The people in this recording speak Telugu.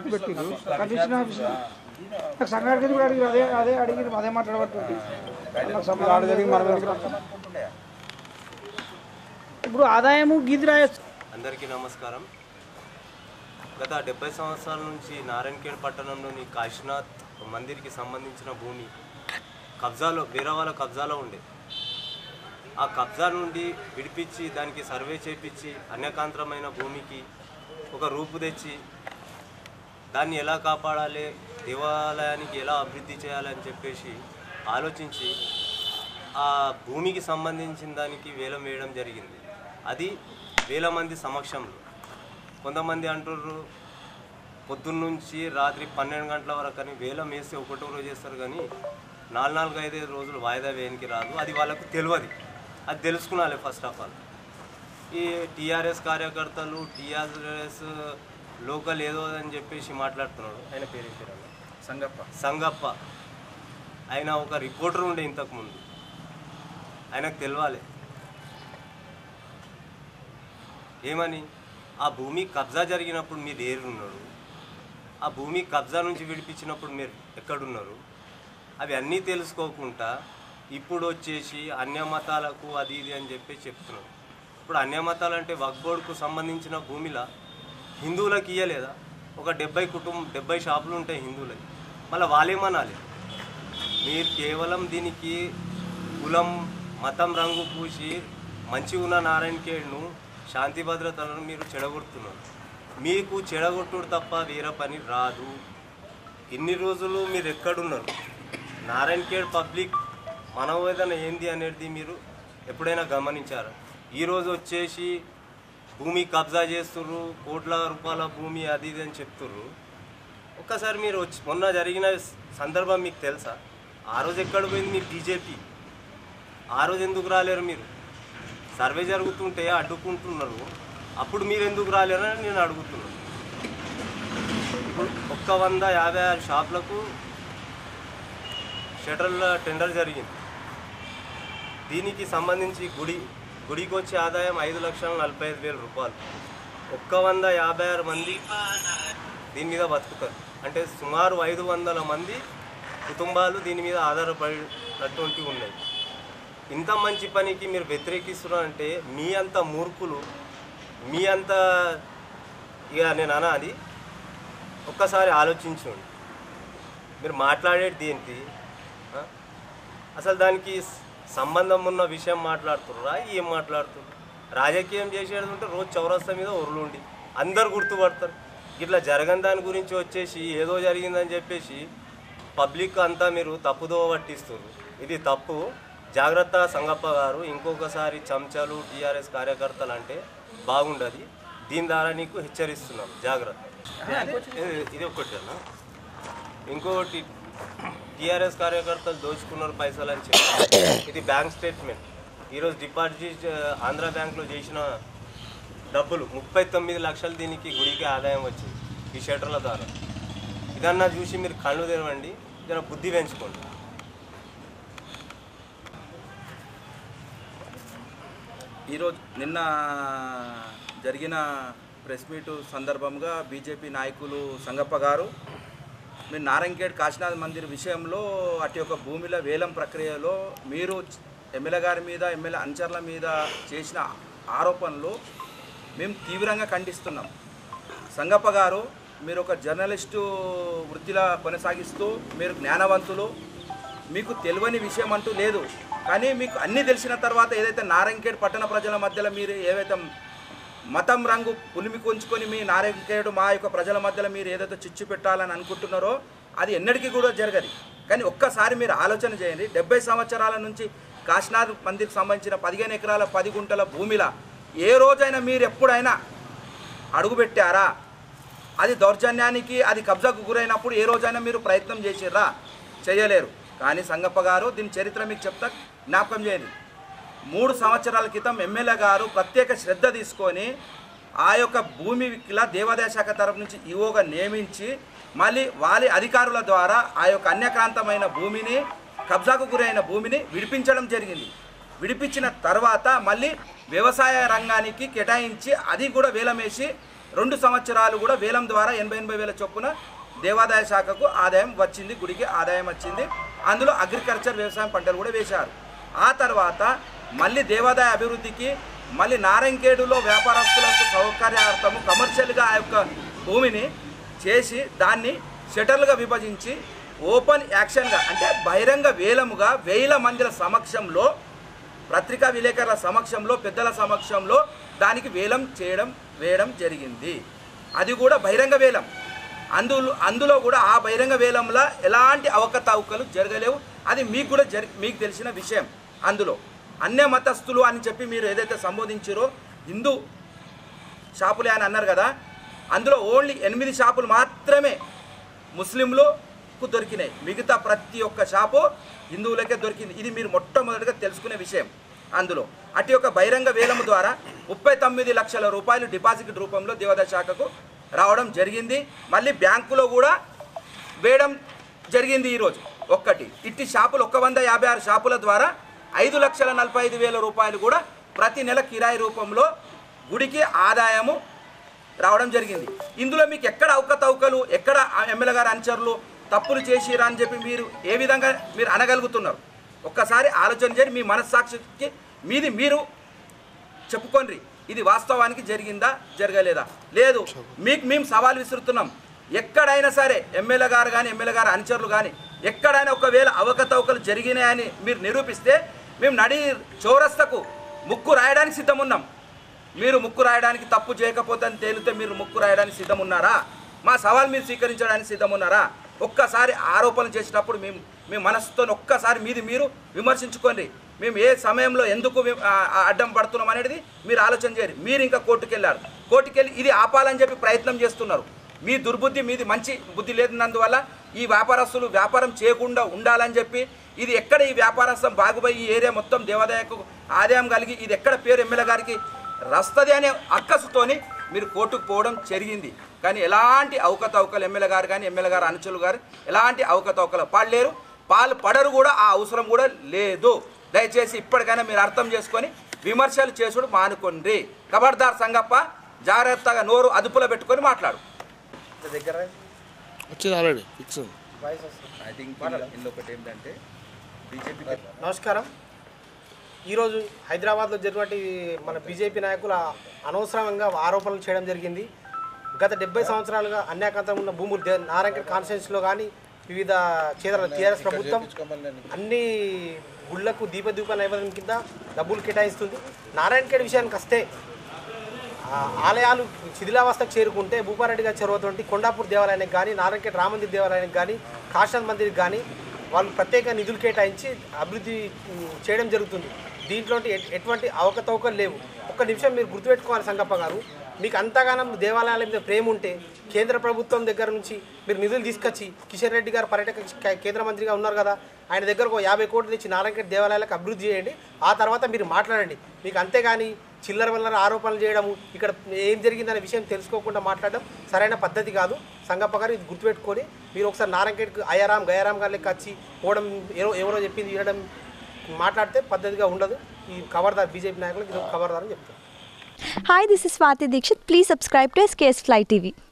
పెట్టిండ్రు కండిషన్ ఆఫీస్ నాకు సంఘానికి కూడా అడిగి అదే అదే అడిగి అదే మాట్లాడబట్టి నాకు సమాధానం ఇప్పుడు ఆదాయము గీతి రాయొచ్చు అందరికీ నమస్కారం గత డెబ్బై సంవత్సరాల నుంచి నారాయణఖేడ్ పట్టణంలోని కాశీనాథ్ మందిర్కి సంబంధించిన భూమి కబ్జాలో వేరే వాళ్ళ కబ్జాలో ఉండే ఆ కబ్జా నుండి విడిపించి దానికి సర్వే చేపించి అన్యకాంతరమైన భూమికి ఒక రూపు తెచ్చి దాన్ని ఎలా కాపాడాలి దేవాలయానికి ఎలా అభివృద్ధి చేయాలని చెప్పేసి ఆలోచించి ఆ భూమికి సంబంధించిన దానికి వేలం వేయడం జరిగింది అది వేల మంది సమక్షంలో కొంతమంది అంటుర్రు పొద్దున్న నుంచి రాత్రి పన్నెండు గంటల వరకు అని వేలం వేస్తే ఒకటో రోజు చేస్తారు కానీ నాలుగు నాలుగు ఐదైదు రోజులు వాయిదా వేయనికి రాదు అది వాళ్ళకు తెలియదు అది తెలుసుకున్నాలి ఫస్ట్ ఆఫ్ ఆల్ ఈ టీఆర్ఎస్ కార్యకర్తలు టీఆర్ఎస్ లోకల్ ఏదో అని చెప్పేసి మాట్లాడుతున్నాడు ఆయన పేరు పేరు సంగప్ప సంగప్ప ఆయన ఒక రిపోర్టర్ ఉండే ఇంతకుముందు ఆయనకు తెలియాలి ఏమని ఆ భూమి కబ్జా జరిగినప్పుడు మీరు ఏరున్నారు ఆ భూమి కబ్జా నుంచి విడిపించినప్పుడు మీరు ఎక్కడున్నారు అవి అన్నీ తెలుసుకోకుండా ఇప్పుడు వచ్చేసి అన్య మతాలకు అది ఇది అని చెప్పి చెప్తున్నారు ఇప్పుడు అన్య మతాలు అంటే వక్బోర్డుకు సంబంధించిన భూమిలా హిందువులకు ఇయ్యలేదా ఒక డెబ్బై కుటుంబం డెబ్బై షాపులు ఉంటాయి హిందువులకి మళ్ళీ వాళ్ళేమనాలి మీరు కేవలం దీనికి కులం మతం రంగు పూసి మంచిగా ఉన్న నారాయణ ఖేడ్ను శాంతి భద్రతలను మీరు చెడగొడుతున్నారు మీకు చెడగొట్టుడు తప్ప వేరే పని రాదు ఇన్ని రోజులు మీరు ఎక్కడున్నారు నారాయణ ఖేడ్ పబ్లిక్ మనోవేదన ఏంది అనేది మీరు ఎప్పుడైనా గమనించారా ఈరోజు వచ్చేసి భూమి కబ్జా చేస్తుర్రు కోట్ల రూపాయల భూమి అది ఇది అని చెప్తుర్రు ఒక్కసారి మీరు వచ్చి మొన్న జరిగిన సందర్భం మీకు తెలుసా ఆ రోజు ఎక్కడ పోయింది మీ బీజేపీ ఆ రోజు ఎందుకు రాలేరు మీరు సర్వే జరుగుతుంటే అడ్డుకుంటున్నారు అప్పుడు మీరు ఎందుకు రాలేరని నేను అడుగుతున్నాను ఇప్పుడు ఒక్క వంద యాభై ఆరు షాపులకు షటర్ల టెండర్ జరిగింది దీనికి సంబంధించి గుడి గుడికి వచ్చే ఆదాయం ఐదు లక్షల నలభై ఐదు వేల రూపాయలు ఒక్క వంద యాభై ఆరు మంది దీని మీద బతుకుతారు అంటే సుమారు ఐదు వందల మంది కుటుంబాలు దీని మీద ఆధారపడినటువంటి ఉన్నాయి ఇంత మంచి పనికి మీరు వ్యతిరేకిస్తున్నారంటే మీ అంత మూర్ఖులు మీ అంత ఇక నేను అనాది ఒక్కసారి ఆలోచించండి మీరు మాట్లాడేది ఏంటి ఆ? అసలు దానికి సంబంధం ఉన్న విషయం మాట్లాడుతున్నారా ఏం మాట్లాడుతున్నారు రాజకీయం చేసేది ఉంటే రోజు చౌరస్తా మీద ఉరులుండి అందరు గుర్తుపడతారు ఇట్లా జరగని దాని గురించి వచ్చేసి ఏదో జరిగిందని చెప్పేసి పబ్లిక్ అంతా మీరు తప్పుదోవ పట్టిస్తున్నారు ఇది తప్పు జాగ్రత్త సంగప్ప గారు ఇంకొకసారి చెంచాలు టీఆర్ఎస్ కార్యకర్తలు అంటే బాగుండదు దీని ద్వారా నీకు హెచ్చరిస్తున్నాం జాగ్రత్త ఇది- ఇది ఒకటేనా ఇంకొకటి టీఆర్ఎస్ కార్యకర్తలు దోచుకున్నారు పైసలు అని చెప్పి ఇది బ్యాంక్ స్టేట్మెంట్ ఈరోజు డిపాజిట్ ఆ, ఆంధ్ర బ్యాంక్లో చేసిన డబ్బులు ముప్పై తొమ్మిది లక్షలు దీనికి గుడికి ఆదాయం వచ్చింది ఈ షటర్ల ద్వారా ఇదన్నా చూసి మీరు కళ్ళు తెరవండి జర బుద్ధి పెంచుకోండి ఈరోజు నిన్న జరిగిన ప్రెస్ మీట్ సందర్భంగా బీజేపీ నాయకులు సంగప్ప గారు మీరు నారాయణఖేడ్ కాశీనాథ్ మందిర్ విషయంలో అటు యొక్క భూమిల వేలం ప్రక్రియలో మీరు ఎమ్మెల్యే గారి మీద ఎమ్మెల్యే అంచర్ల మీద చేసిన ఆరోపణలు మేము తీవ్రంగా ఖండిస్తున్నాం సంగప్ప గారు మీరు ఒక జర్నలిస్టు వృత్తిలా కొనసాగిస్తూ మీరు జ్ఞానవంతులు మీకు తెలియని విషయం అంటూ లేదు కానీ మీకు అన్నీ తెలిసిన తర్వాత ఏదైతే నారాయణఖేడ్ పట్టణ ప్రజల మధ్యలో మీరు ఏవైతే మతం రంగు పులిమి కొంచుకొని మీ నారాయణఖేడ్ మా యొక్క ప్రజల మధ్యలో మీరు ఏదైతే చిచ్చు పెట్టాలని అనుకుంటున్నారో అది ఎన్నటికీ కూడా జరగదు కానీ ఒక్కసారి మీరు ఆలోచన చేయండి డెబ్బై సంవత్సరాల నుంచి కాశీనాథ్ మందిర్కి సంబంధించిన పదిహేను ఎకరాల పది గుంటల భూమిలా ఏ రోజైనా మీరు ఎప్పుడైనా అడుగుపెట్టారా అది దౌర్జన్యానికి అది కబ్జాకు గురైనప్పుడు ఏ రోజైనా మీరు ప్రయత్నం చేసిర్రా చేయలేరు కానీ సంగప్ప గారు దీని చరిత్ర మీకు చెప్తా జ్ఞాపకం చేయండి మూడు సంవత్సరాల క్రితం ఎమ్మెల్యే గారు ప్రత్యేక శ్రద్ధ తీసుకొని ఆ యొక్క భూమిలా దేవాదాయ శాఖ తరపు నుంచి ఈవోగా నియమించి మళ్ళీ వాళ్ళ అధికారుల ద్వారా ఆ యొక్క అన్యక్రాంతమైన భూమిని కబ్జాకు గురైన భూమిని విడిపించడం జరిగింది విడిపించిన తర్వాత మళ్ళీ వ్యవసాయ రంగానికి కేటాయించి అది కూడా వేలమేసి రెండు సంవత్సరాలు కూడా వేలం ద్వారా ఎనభై ఎనభై వేల చొప్పున దేవాదాయ శాఖకు ఆదాయం వచ్చింది గుడికి ఆదాయం వచ్చింది అందులో అగ్రికల్చర్ వ్యవసాయం పంటలు కూడా వేశారు ఆ తర్వాత మళ్ళీ దేవాదాయ అభివృద్ధికి మళ్ళీ నారంకేడులో వ్యాపారస్తులకు సౌకర్యార్థము కమర్షియల్గా ఆ యొక్క భూమిని చేసి దాన్ని షటర్లుగా విభజించి ఓపెన్ యాక్షన్గా అంటే బహిరంగ వేలముగా వేల మందిల సమక్షంలో పత్రికా విలేకరుల సమక్షంలో పెద్దల సమక్షంలో దానికి వేలం చేయడం వేయడం జరిగింది అది కూడా బహిరంగ వేలం అందులో అందులో కూడా ఆ బహిరంగ వేలంలో ఎలాంటి అవకతవకలు జరగలేవు అది మీకు కూడా జరి మీకు తెలిసిన విషయం అందులో అన్య మతస్థులు అని చెప్పి మీరు ఏదైతే సంబోధించారో హిందూ షాపులే అని అన్నారు కదా అందులో ఓన్లీ ఎనిమిది షాపులు మాత్రమే ముస్లింలకు దొరికినాయి మిగతా ప్రతి ఒక్క షాపు హిందువులకే దొరికింది ఇది మీరు మొట్టమొదటిగా తెలుసుకునే విషయం అందులో అటు యొక్క బహిరంగ వేలము ద్వారా ముప్పై తొమ్మిది లక్షల రూపాయలు డిపాజిట్ రూపంలో దేవాదాయ శాఖకు రావడం జరిగింది మళ్ళీ బ్యాంకులో కూడా వేయడం జరిగింది ఈరోజు ఒక్కటి ఇట్టి షాపులు ఒక్క వంద యాభై ఆరు షాపుల ద్వారా ఐదు లక్షల నలభై ఐదు వేల రూపాయలు కూడా ప్రతి నెల కిరాయి రూపంలో గుడికి ఆదాయము రావడం జరిగింది ఇందులో మీకు ఎక్కడ అవకతవకలు ఎక్కడ ఆ ఎమ్మెల్యే గారి అనుచరులు తప్పులు చేసిరా అని చెప్పి మీరు ఏ విధంగా మీరు అనగలుగుతున్నారు ఒక్కసారి ఆలోచన చేయండి మీ మనస్సాక్షికి మీది మీరు చెప్పుకోండి ఇది వాస్తవానికి జరిగిందా జరగలేదా లేదు మీకు మేము సవాల్ విసురుతున్నాం ఎక్కడైనా సరే ఎమ్మెల్యే గారు కానీ ఎమ్మెల్యే గారు అనుచరులు కానీ ఎక్కడైనా ఒకవేళ అవకతవకలు జరిగినాయని మీరు నిరూపిస్తే మేము నడి చౌరస్తకు ముక్కు రాయడానికి సిద్ధం ఉన్నాం మీరు ముక్కు రాయడానికి తప్పు చేయకపోతే అని తేలితే మీరు ముక్కు రాయడానికి సిద్ధం ఉన్నారా మా సవాల్ మీరు స్వీకరించడానికి సిద్ధం ఉన్నారా ఒక్కసారి ఆరోపణలు చేసేటప్పుడు మేము మీ మనసుతో ఒక్కసారి మీది మీరు విమర్శించుకోండి మేము ఏ సమయంలో ఎందుకు మేము, ఆ, ఆ, అడ్డం పడుతున్నాం అనేది మీరు ఆలోచన చేయరు మీరు ఇంకా కోర్టుకు వెళ్ళారు కోర్టుకు వెళ్ళి ఇది ఆపాలని చెప్పి ప్రయత్నం చేస్తున్నారు మీ దుర్బుద్ధి మీది మంచి బుద్ధి లేనందువల్ల ఈ వ్యాపారస్తులు వ్యాపారం చేయకుండా ఉండాలని చెప్పి ఇది ఎక్కడ ఈ వ్యాపారస్థం బాగుపోయి ఈ ఏరియా మొత్తం దేవాదాయకు ఆదాయం కలిగి ఇది ఎక్కడ పేరు ఎమ్మెల్యే గారికి రస్తది అనే అక్కసుతోని మీరు కోర్టుకు పోవడం జరిగింది కానీ ఎలాంటి అవకతవకలు ఎమ్మెల్యే గారు కానీ ఎమ్మెల్యే గారు అనుచులు గారు ఎలాంటి అవకతవకలు పాడలేరు పాలు పడరు కూడా ఆ అవసరం కూడా లేదు దయచేసి ఇప్పటికైనా మీరు అర్థం చేసుకొని విమర్శలు చేసుడు మానుకోండి ఖబర్దార్ సంగప్ప జాగ్రత్తగా నోరు అదుపులో పెట్టుకొని మాట్లాడు దగ్గర వచ్చింది ఆల్రెడీ ఫిక్స్ ఐ థింక్ ఇందులో ఒకటి ఏంటంటే బీజేపీ నమస్కారం ఈరోజు హైదరాబాద్లో జరిగినటువంటి మన బీజేపీ నాయకుల అనవసరంగా ఆరోపణలు చేయడం జరిగింది గత డెబ్బై సంవత్సరాలుగా అన్యాకాంతం ఉన్న భూములు దే- నారాయణఖేడ్ కాన్స్టిట్యూన్సీలో కానీ వివిధ క్షేత్రాల టీఆర్ఎస్ ప్రభుత్వం అన్ని గుళ్లకు దీపదీప నైవేద్యం కింద డబ్బులు కేటాయిస్తుంది నారాయణఖేడ్ విషయానికి వస్తే ఆ ఆలయాలు శిథిలావస్థకు చేరుకుంటే భూపారెడ్డి గారి చెరువుతోటి కొండాపూర్ దేవాలయానికి కానీ నారాయణఖేడ్ రామందిర్ దేవాలయానికి కానీ కాశనాథ్ మందిర్కి కానీ వాళ్ళు ప్రత్యేక నిధులు కేటాయించి అభివృద్ధి ఉమ్, చేయడం జరుగుతుంది దీంట్లో ఎట్- ఎటువంటి అవకతవకలు లేవు ఒక్క నిమిషం మీరు గుర్తుపెట్టుకోవాలి సంగప్ప గారు మీకు అంతగానం దేవాలయాల మీద ప్రేమ ఉంటే కేంద్ర ప్రభుత్వం దగ్గర నుంచి మీరు నిధులు తీసుకొచ్చి కిషన్ రెడ్డి గారు పర్యాటక కే- కేంద్ర మంత్రిగా ఉన్నారు కదా ఆయన దగ్గరకు ఒక యాభై కోట్లు తెచ్చి నారాయణఖేడ్ దేవాలయాలకు అభివృద్ధి చేయండి ఆ తర్వాత మీరు మాట్లాడండి మీకు అంతేగాని చిల్లర వల్లర ఆరోపణలు చేయడము ఇక్కడ ఏం జరిగిందనే విషయం తెలుసుకోకుండా మాట్లాడడం సరైన పద్ధతి కాదు సంగప్ప గారు ఇది గుర్తుపెట్టుకొని మీరు ఒకసారి నారాయణఖేడ్కి అయారాం గయారాం గారి లెక్క వచ్చి పోవడం ఎవరో ఎవరో చెప్పింది వినడం మాట్లాడితే పద్ధతిగా ఉండదు ఈ కవర్దార్ బీజేపీ నాయకులకు ఇది ఒక కవర్దార్ అని చెప్తారు Hi, this is Swati Dikshit. Please subscribe to SKS Fly TV.